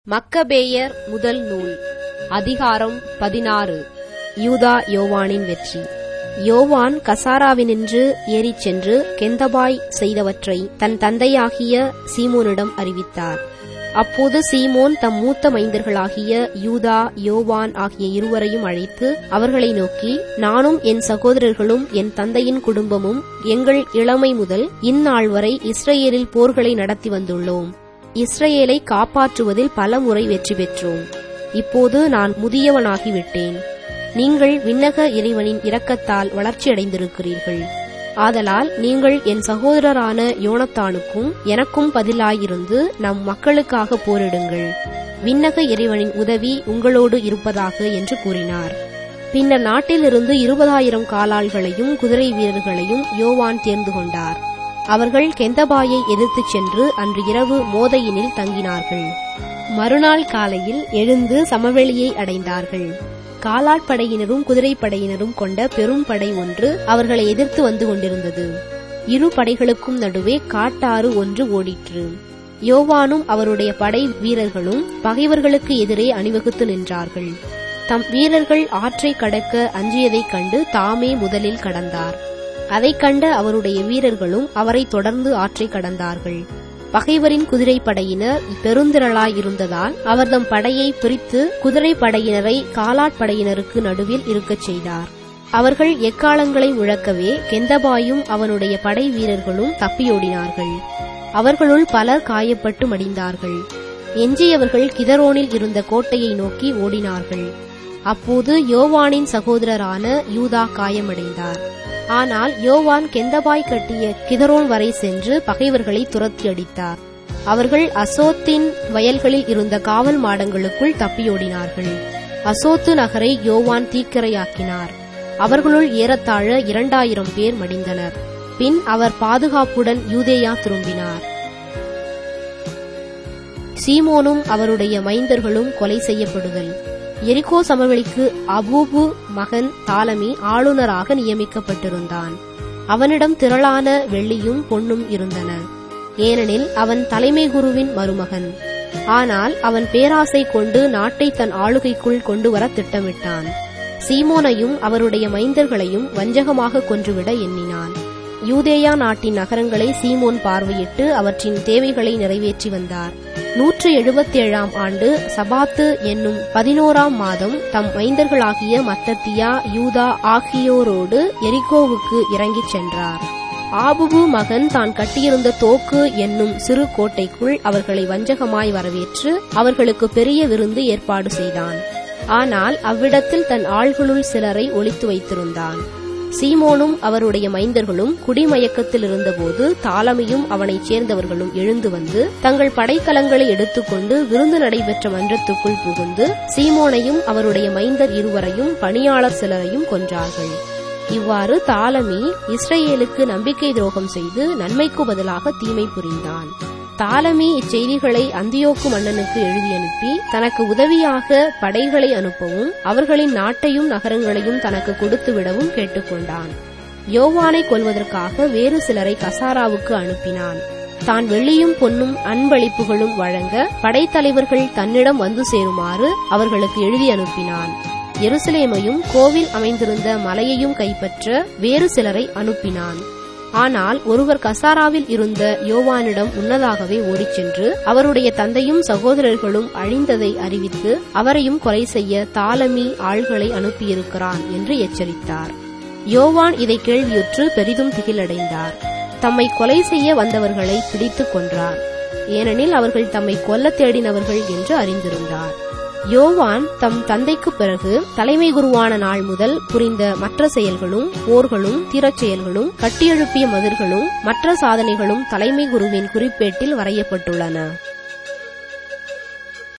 மக்கபேயர் முதல் நூல் அதிகாரம் பதினாறு யூதா யோவானின் வெற்றி யோவான் கசாராவினின்று ஏறிச் சென்று கெந்தபாய் செய்தவற்றை தன் தந்தையாகிய சீமோனிடம் அறிவித்தார் அப்போது சீமோன் தம் மூத்த மைந்தர்களாகிய யூதா யோவான் ஆகிய இருவரையும் அழைத்து அவர்களை நோக்கி நானும் என் சகோதரர்களும் என் தந்தையின் குடும்பமும் எங்கள் இளமை முதல் இந்நாள் வரை இஸ்ரேலில் போர்களை நடத்தி வந்துள்ளோம் இஸ்ரேலை காப்பாற்றுவதில் பல முறை வெற்றி பெற்றோம் இப்போது நான் முதியவனாகிவிட்டேன் நீங்கள் விண்ணக இறைவனின் இரக்கத்தால் வளர்ச்சியடைந்திருக்கிறீர்கள் ஆதலால் நீங்கள் என் சகோதரரான யோனத்தானுக்கும் எனக்கும் பதிலாயிருந்து நம் மக்களுக்காக போரிடுங்கள் விண்ணக இறைவனின் உதவி உங்களோடு இருப்பதாக என்று கூறினார் பின்னர் நாட்டிலிருந்து இருபதாயிரம் காலாள்களையும் குதிரை வீரர்களையும் யோவான் தேர்ந்து கொண்டார் அவர்கள் கெந்தபாயை எதிர்த்துச் சென்று அன்று இரவு மோதையினில் தங்கினார்கள் மறுநாள் காலையில் எழுந்து சமவெளியை அடைந்தார்கள் காலாட்படையினரும் குதிரைப்படையினரும் கொண்ட பெரும் படை ஒன்று அவர்களை எதிர்த்து வந்து கொண்டிருந்தது இரு படைகளுக்கும் நடுவே காட்டாறு ஒன்று ஓடிற்று யோவானும் அவருடைய படை வீரர்களும் பகைவர்களுக்கு எதிரே அணிவகுத்து நின்றார்கள் தம் வீரர்கள் ஆற்றை கடக்க அஞ்சியதைக் கண்டு தாமே முதலில் கடந்தார் அதைக் கண்ட அவருடைய வீரர்களும் அவரை தொடர்ந்து ஆற்றை கடந்தார்கள் பகைவரின் குதிரைப்படையினர் பெருந்திரளாய் இருந்ததால் அவர் தம் படையை பிரித்து குதிரைப்படையினரை காலாட்படையினருக்கு நடுவில் இருக்கச் செய்தார் அவர்கள் எக்காலங்களை முழக்கவே கெந்தபாயும் அவனுடைய படை வீரர்களும் தப்பியோடினார்கள் அவர்களுள் பலர் காயப்பட்டு மடிந்தார்கள் எஞ்சியவர்கள் கிதரோனில் இருந்த கோட்டையை நோக்கி ஓடினார்கள் அப்போது யோவானின் சகோதரரான யூதா காயமடைந்தார் ஆனால் யோவான் கெந்தபாய் கட்டிய கிதரோன் வரை சென்று பகைவர்களை துரத்தி அடித்தார் அவர்கள் அசோத்தின் வயல்களில் இருந்த காவல் மாடங்களுக்குள் தப்பியோடினார்கள் அசோத்து நகரை யோவான் தீக்கிரையாக்கினார் அவர்களுள் ஏறத்தாழ இரண்டாயிரம் பேர் மடிந்தனர் பின் அவர் பாதுகாப்புடன் யூதேயா திரும்பினார் சீமோனும் அவருடைய மைந்தர்களும் கொலை செய்யப்படுதல் எரிகோ சமவெளிக்கு அபூபு மகன் தாலமி ஆளுநராக நியமிக்கப்பட்டிருந்தான் அவனிடம் திரளான வெள்ளியும் பொன்னும் இருந்தன ஏனெனில் அவன் தலைமை குருவின் மருமகன் ஆனால் அவன் பேராசை கொண்டு நாட்டை தன் ஆளுகைக்குள் கொண்டு வர திட்டமிட்டான் சீமோனையும் அவருடைய மைந்தர்களையும் வஞ்சகமாக கொன்றுவிட எண்ணினான் யூதேயா நாட்டின் நகரங்களை சீமோன் பார்வையிட்டு அவற்றின் தேவைகளை நிறைவேற்றி வந்தார் நூற்று எழுபத்தி ஏழாம் ஆண்டு சபாத்து என்னும் பதினோராம் மாதம் தம் மைந்தர்களாகிய மத்தத்தியா யூதா ஆகியோரோடு எரிகோவுக்கு இறங்கிச் சென்றார் ஆபுபு மகன் தான் கட்டியிருந்த தோக்கு என்னும் சிறு கோட்டைக்குள் அவர்களை வஞ்சகமாய் வரவேற்று அவர்களுக்கு பெரிய விருந்து ஏற்பாடு செய்தான் ஆனால் அவ்விடத்தில் தன் ஆள்களுள் சிலரை ஒளித்து வைத்திருந்தான் சீமோனும் அவருடைய மைந்தர்களும் குடிமயக்கத்தில் இருந்தபோது தாலமியும் அவனைச் சேர்ந்தவர்களும் எழுந்து வந்து தங்கள் படைக்கலங்களை எடுத்துக்கொண்டு விருந்து நடைபெற்ற மன்றத்துக்குள் புகுந்து சீமோனையும் அவருடைய மைந்தர் இருவரையும் பணியாளர் சிலரையும் கொன்றார்கள் இவ்வாறு தாலமி இஸ்ரேலுக்கு நம்பிக்கை துரோகம் செய்து நன்மைக்கு பதிலாக தீமை புரிந்தான் தாலமி இச்செய்திகளை அந்தியோக்கு மன்னனுக்கு எழுதி அனுப்பி தனக்கு உதவியாக படைகளை அனுப்பவும் அவர்களின் நாட்டையும் நகரங்களையும் தனக்கு கொடுத்து விடவும் கேட்டுக்கொண்டான் யோவானை கொல்வதற்காக வேறு சிலரை கசாராவுக்கு அனுப்பினான் தான் வெள்ளியும் பொன்னும் அன்பளிப்புகளும் வழங்க படைத்தலைவர்கள் தன்னிடம் வந்து சேருமாறு அவர்களுக்கு எழுதி அனுப்பினான் எருசலேமையும் கோவில் அமைந்திருந்த மலையையும் கைப்பற்ற வேறு சிலரை அனுப்பினான் ஆனால் ஒருவர் கசாராவில் இருந்த யோவானிடம் முன்னதாகவே ஓடிச் சென்று அவருடைய தந்தையும் சகோதரர்களும் அழிந்ததை அறிவித்து அவரையும் கொலை செய்ய தாலமி ஆள்களை அனுப்பியிருக்கிறான் என்று எச்சரித்தார் யோவான் இதை கேள்வியுற்று பெரிதும் திகிலடைந்தார் தம்மை கொலை செய்ய வந்தவர்களை பிடித்துக் கொன்றார் ஏனெனில் அவர்கள் தம்மை கொல்ல தேடினவர்கள் என்று அறிந்திருந்தார் யோவான் தம் தந்தைக்குப் பிறகு தலைமை குருவான நாள் முதல் புரிந்த மற்ற செயல்களும் போர்களும் தீரச் செயல்களும் கட்டியெழுப்பிய மதில்களும் மற்ற சாதனைகளும் தலைமை குருவின் குறிப்பேட்டில் வரையப்பட்டுள்ளன